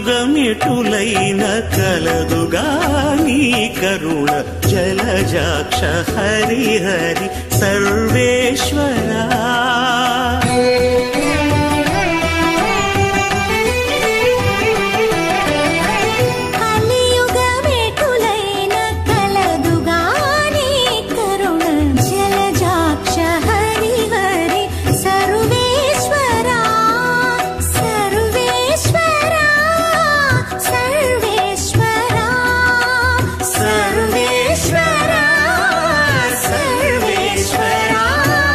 కలియుగమిటులైన కలదుగా నీ కరుణ జలజాక్ష హరి హరి సర్వేశ్వరా కలియుగమేటులైన కలదుగాని కరుణ జలజాక్ష హరి హరి సర్వేశ్వరా సర్వేశ్వరా సర్వేశ్వరా సర్వేశ్వరా సర్వేశ్వరా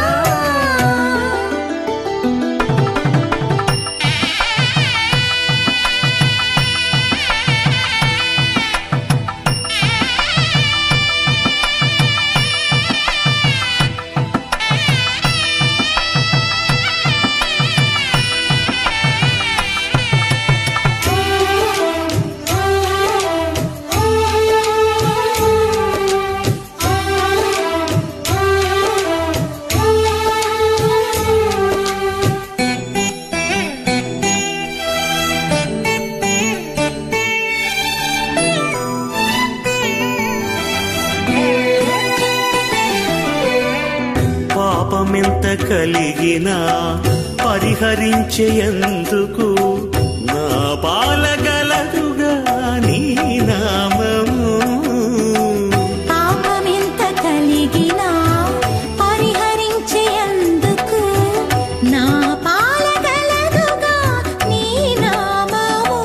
పాపమెంత కలిగినా పరిహరించేందుకు నా పాలగలదుగా నీ నామము పాపమెంత కలిగినా పరిహరించేందుకు నా పాలగలదుగా నీ నామము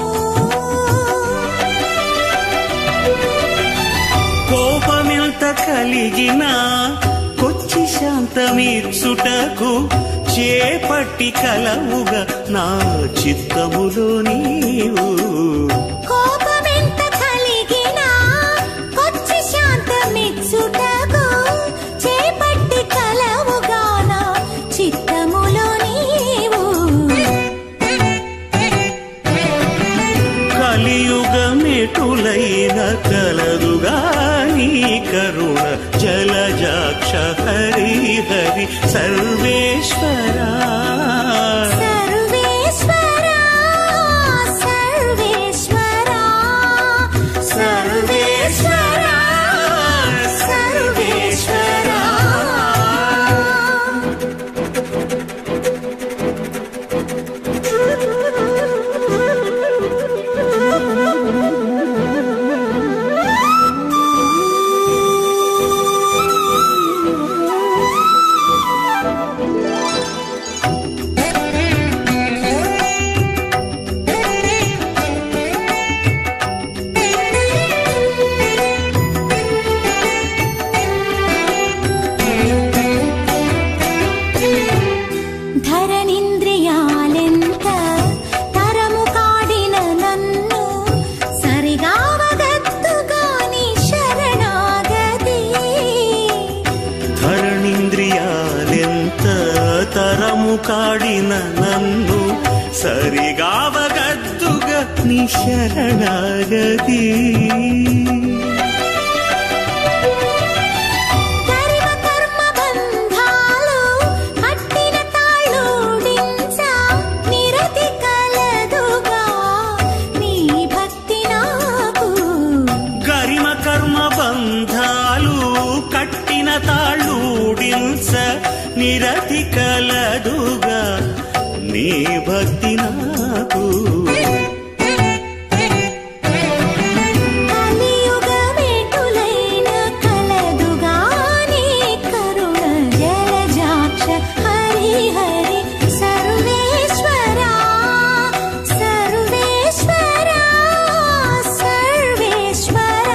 కోపమెంత కలిగినా కొచ్చి శాంతమీర్చుటకు చేపట్టి కలవుగా నా చిత్తములో నీవు కోపమెంత కలిగినా కొచ్చి శాంతమిచ్చుటకు చేపట్టి కలవుగాన చిత్తములో నీవు కలియుగమెటులైన కలదుగా నీ కరుణ జలజాక్ష హరి హరి సర్వేశ్వరా సర్వేశ్వరా సర్వేశ్వరా సర్వేశ్వరా సర్వేశ్వరా ధరణింద్రియాలెంత తరము కాడిన నన్ను సరిగావగత్తుగాని శరణాగతి ధరణింద్రియాలెంత తరము కాడిన నన్ను సరిగావగద్దుగా నీ శరణాగతి కర్మ కర్మ బంధాలు కట్టిన తాళూడించ నిరతి కలదుగా నీ భక్తి నాకు గరిమ కర్మ బంధాలు కట్టిన తాళూడించ నిరతి కలదుగా నీ భక్తి నాకు కలియుగమేటులైన కలదుగాని కరుణ జలజాక్ష హరి హరి సర్వేశ్వరా సర్వేశ్వరా సర్వేశ్వరా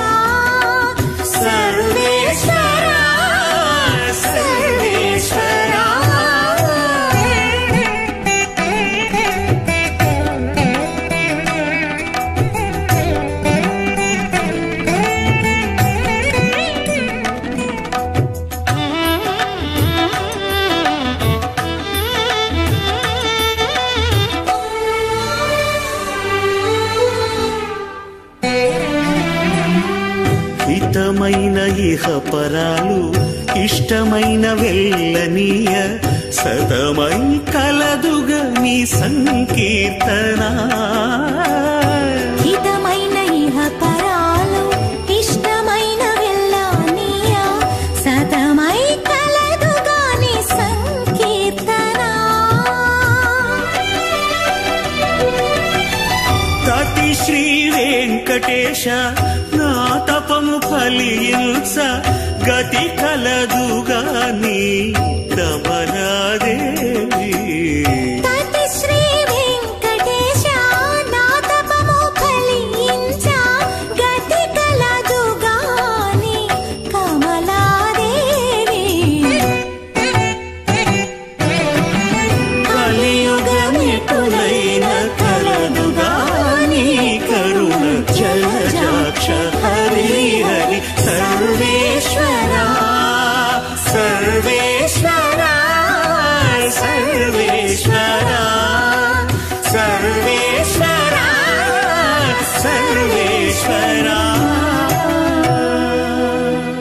సర్వేశ్వరా హితమైన ఇహపరాలు ఇష్టమైన వెళ్ళనీయ సతమై కలదుగా నీ సంకీర్తన వెంకటేశ నా తపము ఫలించ గతి కలదుగాని కమలాదేవి తతి శ్రీ వెంకటేశ నా తపము ఫలించ గతి కలదుగాని కమలాదేవి కలియుగమిటులైన కలదుగాని కరుణ జలజాక్ష హరి హరి సర్వేశ్వర సర్వేశ్వర సర్వేశ్వర సర్వేశ్వర సర్వేశ్వర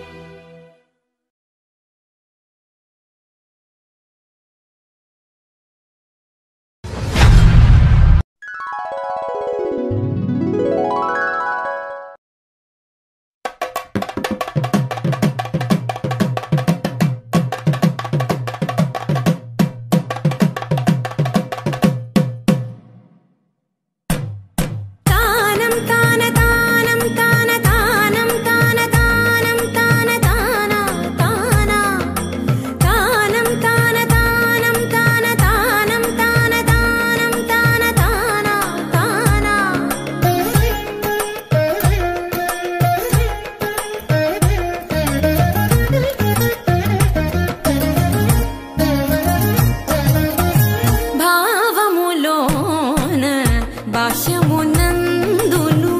తానం తాన తానం తాన తానం తాన తానం తాన తాన తాన తానం తాన తానం తాన తానం తాన తానం తాన తాన భావములోన భాష్యమునందును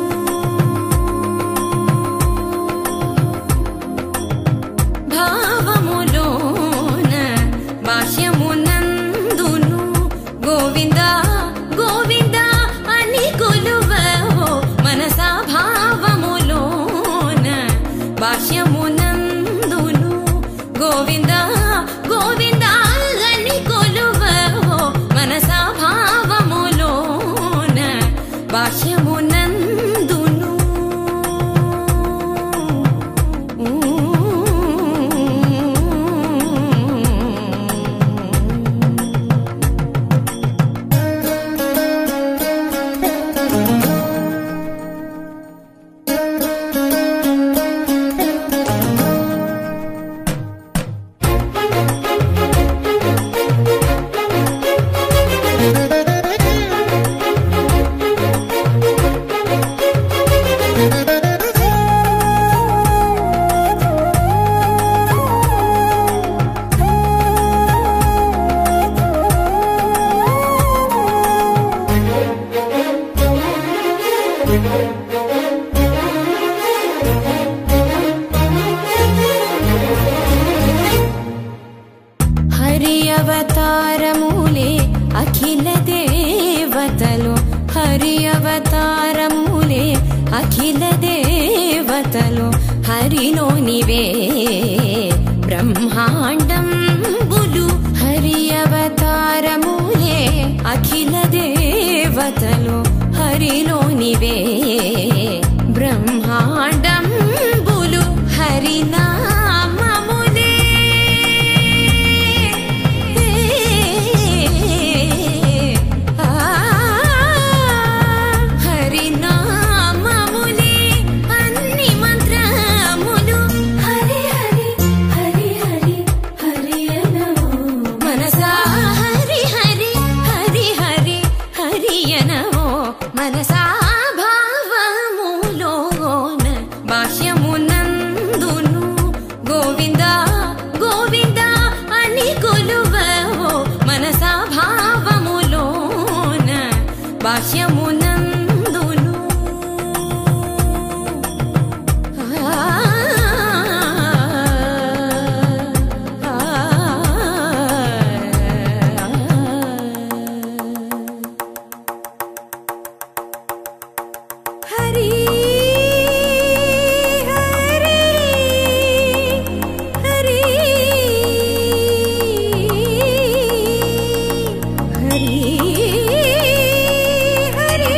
భావములోన భాష్యమునందును గోవింద గోవింద అని కొలువవో మనసా భావములోన భాష్యమునందును గోవింద గోవింద అని కొలువవో మనసా భావములోన భాష్యమునందును హరి అవతారములే అఖిల దేవతలు హరి అవతారములే అఖిల దేవతలు హరిలోనివే బ్రహ్మాండంబులు హరి అవతారములే అఖిల దేవతలు హరిలోనివే బ్రహ్మాండంబులు హరినామములే ఆ హరినామములే అన్ని మంత్రములు హరి హరి హరి హరి హరి అనవో మనసా హరి హరి హరి హరి హరి అనవో మనసా భావములోన భాష్యమునందును గోవింద గోవింద అని కొలువవో మనసా భావములోన భాష్యమునందును హరి హరి హరి హరి హరి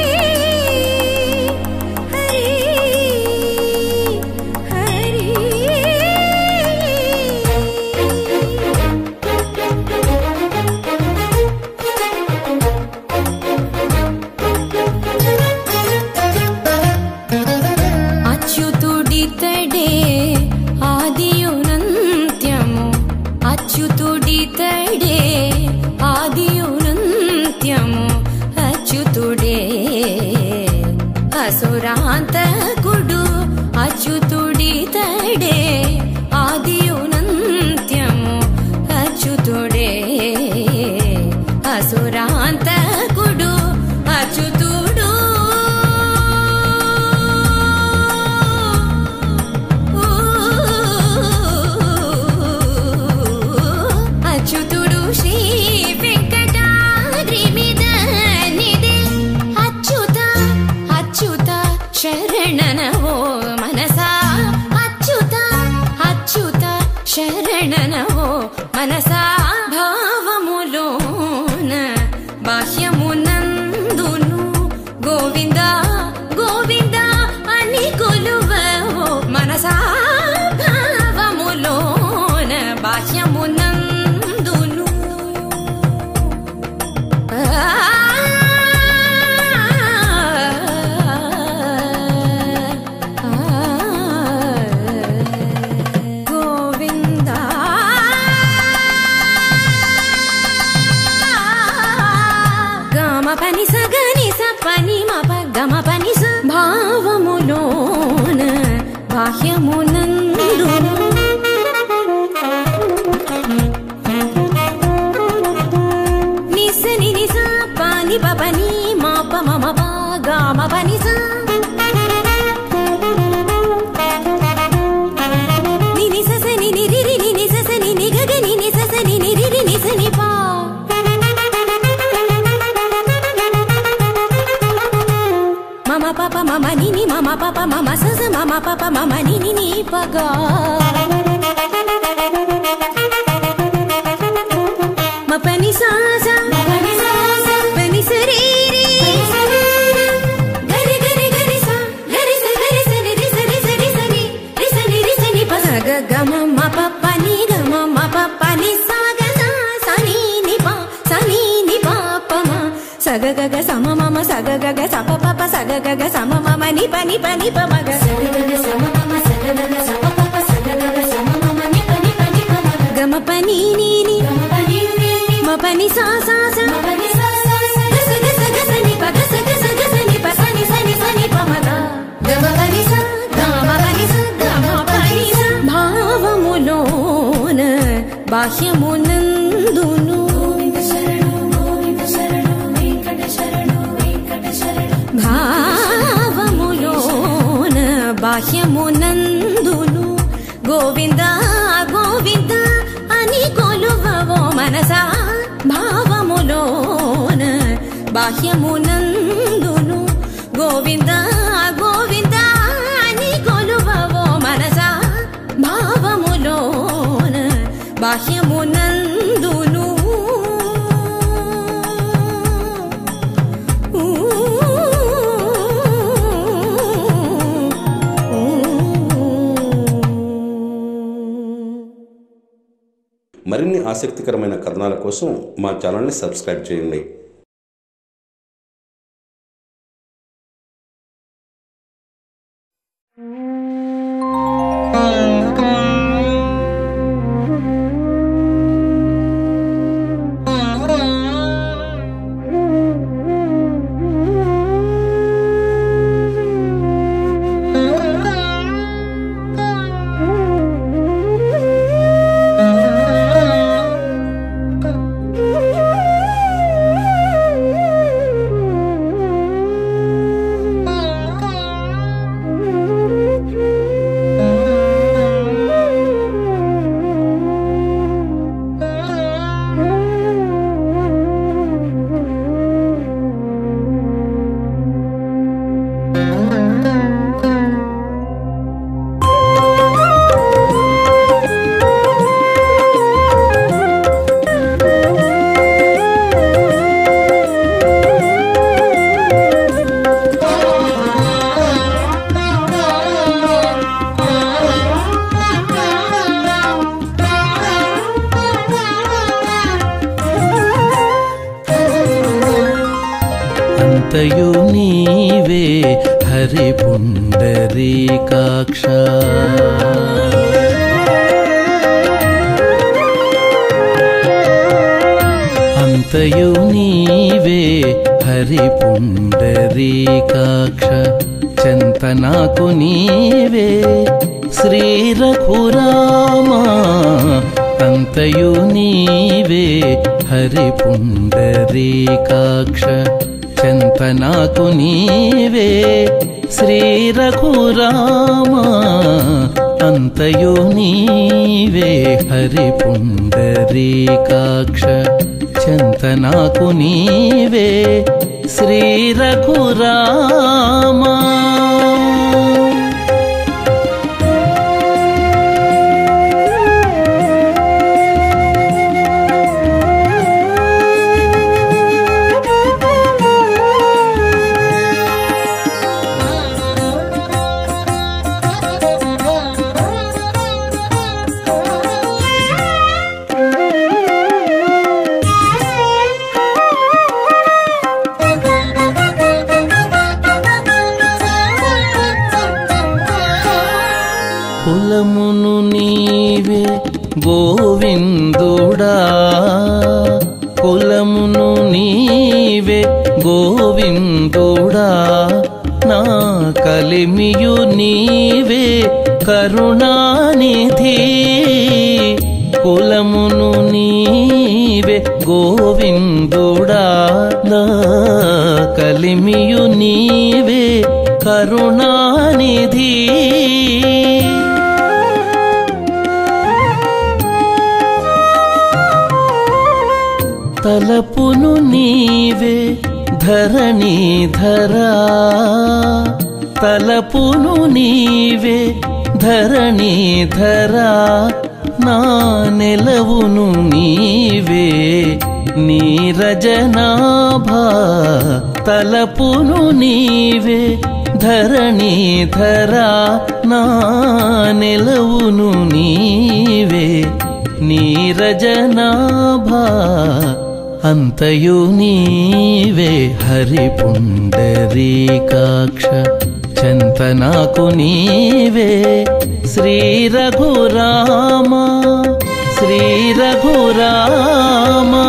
హరి అసురాంతకుడు అచ్యుతుడితడే ఆదియునంత్యము అచ్యుతుడే అసురాంతకుడు అచ్యుతుడు అచ్యుతుడు శ్రీ వెంకటాద్రి మీద నిదే అచ్యుత అచ్యుత శరణనవో మనసా అచ్యుత అచ్యుత శరణనవో మనసా భావములోన బాహ్యమునందును గోవింద గోవింద అని కొలువవో మనసా భావములోన బాహ్యమునందును గోవింద గమ పని సగని స పని మప గమ పని స భావములోన బాహ్యమునందు నిస ని నిస పాని పని మా ప మమ ప గమ పని స ని ని స స ని ని రి రి ని ని స స ని ని గ గ ని ని స స ని ని రి రి ని స ని పా మమ పాప మమ ని ని మమ పాప మమ స స మమ పాప మమ ని ని ని పగా మ పని సా సా పని స రి రి గరి గరి గరి సా గరి స గరి స ని రి స రి స రి స ని రి స ని రి స ని ప స గ గ మ మ ప ప ని గ మ మ ప ప ని సా గ సా స ని ని ప స ని ని ప ప మ స గ గ గ స మ మ మ స గ గ గ స ప ప ప స గ గ గ స మ మ మ ని ప ని ప ని ప మ గ స గ గ గ స మ మ మ స గ గ గ స ప ప ప స గ గ గ స మ మ మ ని ప ని ప ని ప మ గ గ మ ప ని ని ని మ ప ని సా సా సా గ స గ స గ స ని ప గ స గ స గ స ని ప స ని స ని స ని ప మ గ గ మ ప ని స గ మ ప ని స గ మ ప ని స భావములోన బాహ్యమునందును భావములోన బాహ్యమునందును గోవింద గోవింద అని కొలువవో మనసా భావములోన బాహ్యమునందును గోవింద గోవింద అని కొలువవో మనసా భావములోన బాహ్యమునందును మరిన్ని ఆసక్తికరమైన కథనాల కోసం మా ఛానల్ని సబ్స్క్రైబ్ చేయండి అంతయు నీవే హరి పుండరీకాక్ష అంతయు నీవే హరి పుండరీకాక్ష నాకు నీవే శ్రీ రఘురామా అంతయు నీవే హరి పుండరీకాక్ష చెంత నాకు నీవే శ్రీ రఘురామా అంతయు నీవే హరి పుండరీకాక్ష చెంత నాకు నీవే శ్రీ రఘురామా కులమును నీవే గోవిందుడా కులమును నీవే గోవిందుడా నా కలిమియు నీవే కరుణానిధి కులమును నీవే గోవిందుడా నా కలిమియు నీవే కరుణానిధి తలపును నీవే ధరణీధరా తలపును నీవే ధరణీధరా నా నెలవును నీవే నీరజనాభా తలపును నీవే ధరణీధరా నా నెలవును నీవే నీరజనాభా అంతయు నీవే హరి పుండరీకాక్ష చెంత నాకు నీవే శ్రీ రఘురామా శ్రీ రఘురామా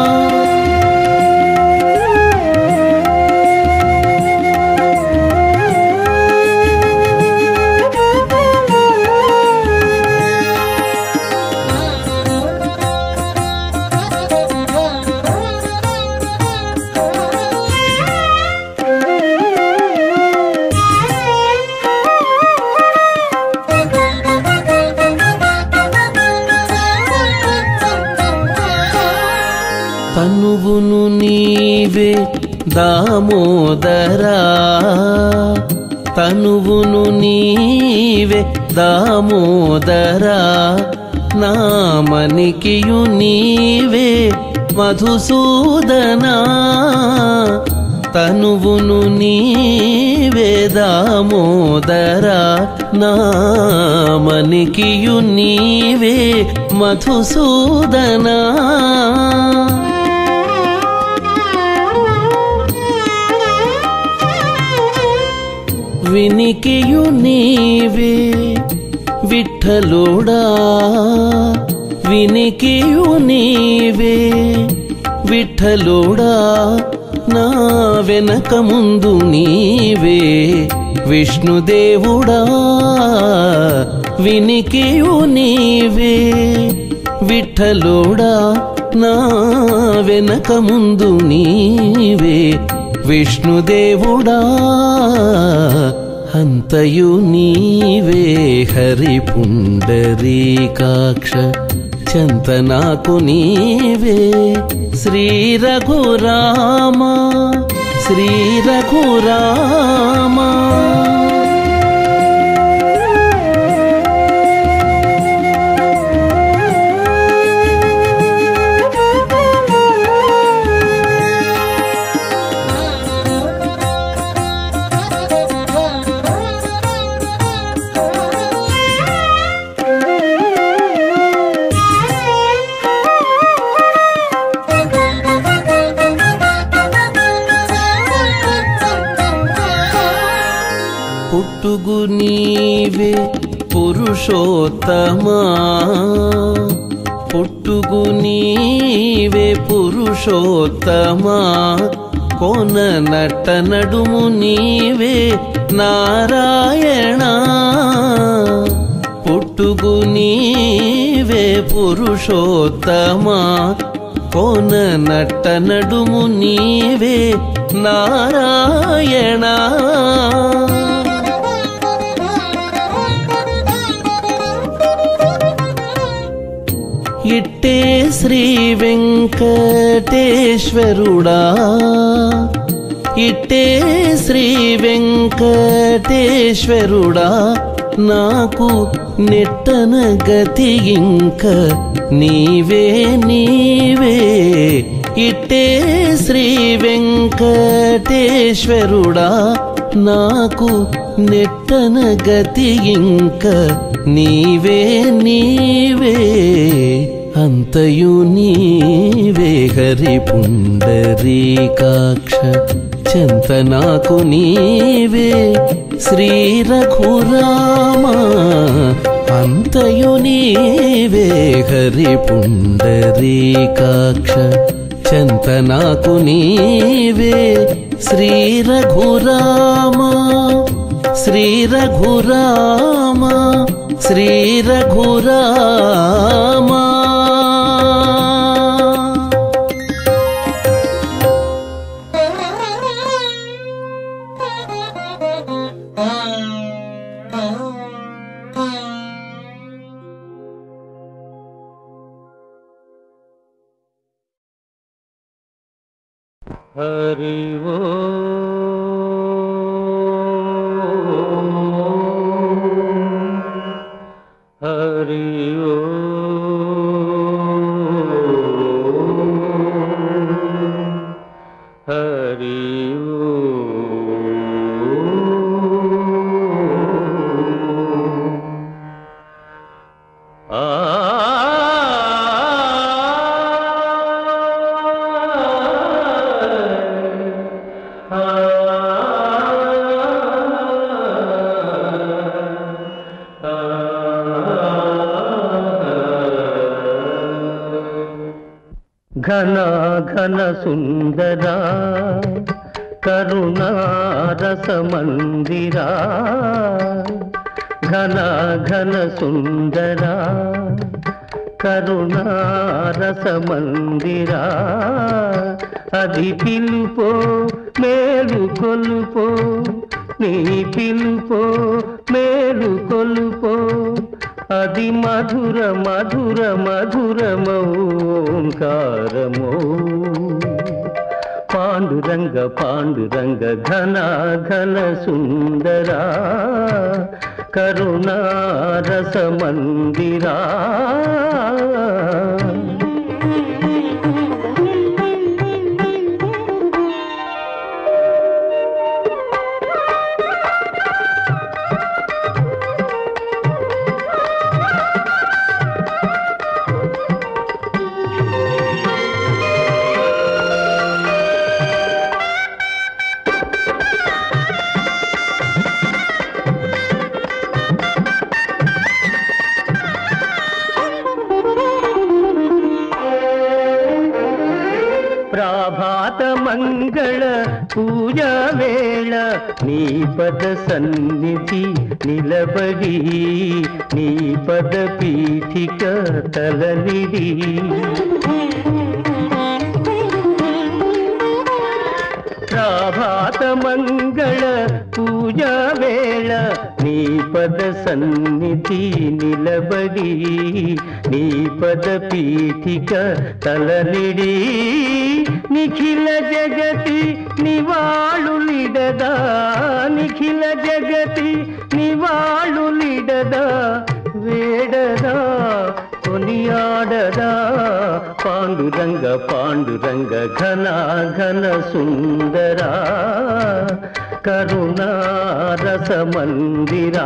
తనువును నీవే దామోదరా తనువును నీవే దామోదరా నామనికియు నీవే మధుసూదనా తనువును నీవే దామోదరా నామనికియు నీవే మధుసూదనా వినికియు నీవే విఠలుడా వినికియు నీవే విఠలుడా నా వెనక ముందు నీవే విష్ణుదేవుడా వినికియు నీవే విఠలుడా నా వెనక ముందు నీవే విష్ణుదేవుడా అంతయు నీవే హరి పుండరీకాక్ష చెంత నాకు నీవే శ్రీ రఘురామా శ్రీ రఘురామా పుట్టుగు నీవే పురుషోత్తమా పుట్టుగు నీవే పురుషోత్తమా కోన నట్ట నడుము నీవే నారాయణ పుట్టుగు నీవే పురుషోత్తమా కోన నట్ట నడుము నీవే నారాయణ ఇట్టే శ్రీ వెంకటేశ్వరుడా ఇట్టే శ్రీ వెంకటేశ్వరుడా నాకు నెట్టన గతి ఇంక నీవే నీవే ఇట్టే శ్రీ వెంకటేశ్వరుడా నాకు నెట్టన గతి ఇంక నీవే నీవే అంతయు నీవే హరి పుండరీకాక్ష చెంత నాకు నీవే శ్రీ రఘురామ అంతయు నీవే హరి పుండరీకాక్ష చెంత నాకు నీవే శ్రీ రఘురామ శ్రీ రఘురామ శ్రీ రఘురామ హరి హరి హరి ఘన ఘన సుందరా కరుణారస మందిరా ఘన ఘన సుందరా కరుణారస మందిరా అది పిలుపో మేలు కొలుపో నీ పిలుపో మేలు కొలుపో అది మధుర మధుర మధురమౌంకారమో పాండురంగ పాండురంగ ఘన ఘన సుందరా కరుణారస మందిరా ప్రాభాత మంగళ పూజా వేళ నీ పద సన్నిధి నిలబడి నీ పద పీఠిక తలనిడి ప్రాభాత మంగళ పూజా వేళ నీ పద సన్నిధి నిలబడి నీ పద పీఠిక తలనిడి నిఖిల జగతి నివాళులిడదా నిఖిల జగతి నివాళులిడదా వేడదా కొనియాడదా పాండురంగ పాండురంగ ఘన ఘన సుందరా కరుణారస మందిరా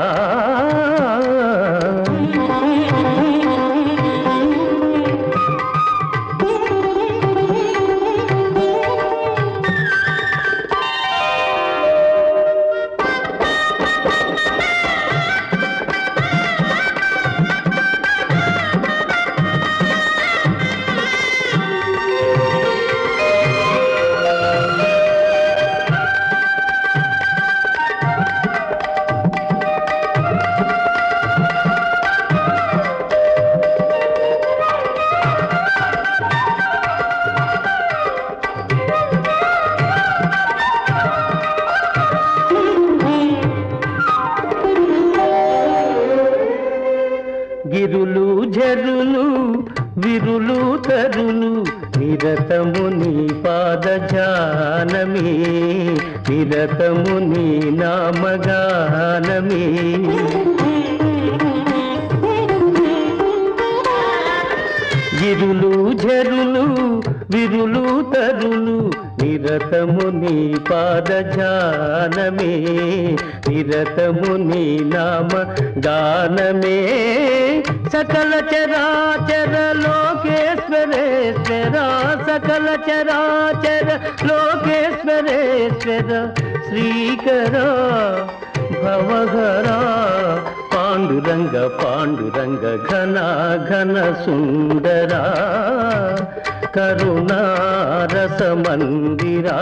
ఇరులు జరులు విరులు తరులు నిరతము నీ పాద జానమే నిరతము నీ నామగానమే ఇరులు జరులు విరులు తరులు నిరతము నీ పాద జానమే నిరతము నీ నామ గానమే సకల చరాచర లోకేశ్వరేశ్వర సకల చరాచర లోకేశ్వరేశ్వర శ్రీకర భవహరా పాండురంగ పాండురంగ ఘన ఘన సుందరా కరుణారస మందిరా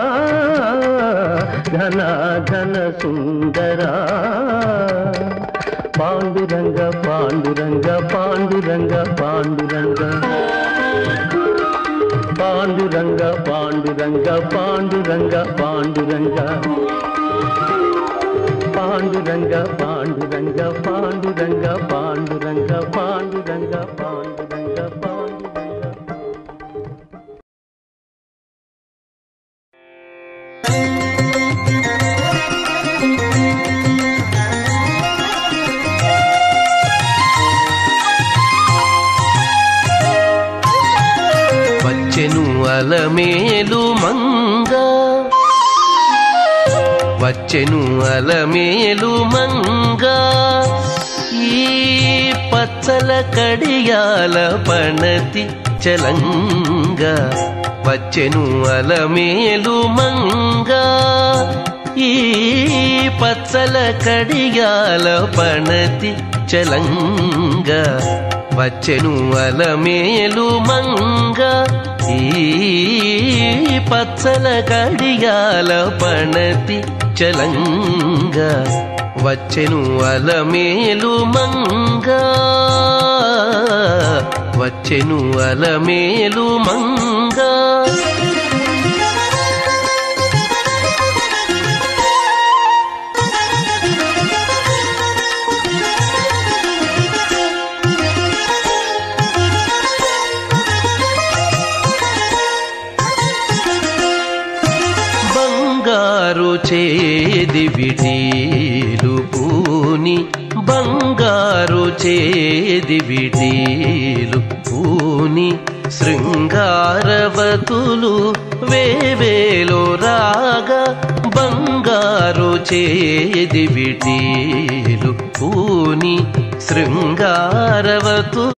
ఘన ఘన సుందరా పాండురంగ పాండురంగ పాండురంగ పాండురంగ పాండురంగ పాండురంగ పాండురంగ పాండురంగ పాండురంగ పాండురంగ పాండురంగ పాండురంగ పాండురంగ పాండురంగ పాండురంగ వచ్చెను అలమేలు మంగ వచ్చెను అలమేలు మంగ ఈ పచ్చల కడియాల పణతి చలంగ వచ్చెను అలమేలు మంగ ఈ పచ్చల కడియాల పణతి చలంగ వచ్చెను అలమేలు మంగ ఈ పచ్చల గడియాల పణతి చలంగ వచ్చెను అలమేలు మంగ వచ్చెను అలమేలు మంగ బంగారు చేది విటీలు పూని బంగారు చేది విటీలు పూని శృంగారవతులు వేవేలో రాగా బంగారు చేది విటీలు పూని శృంగారవతు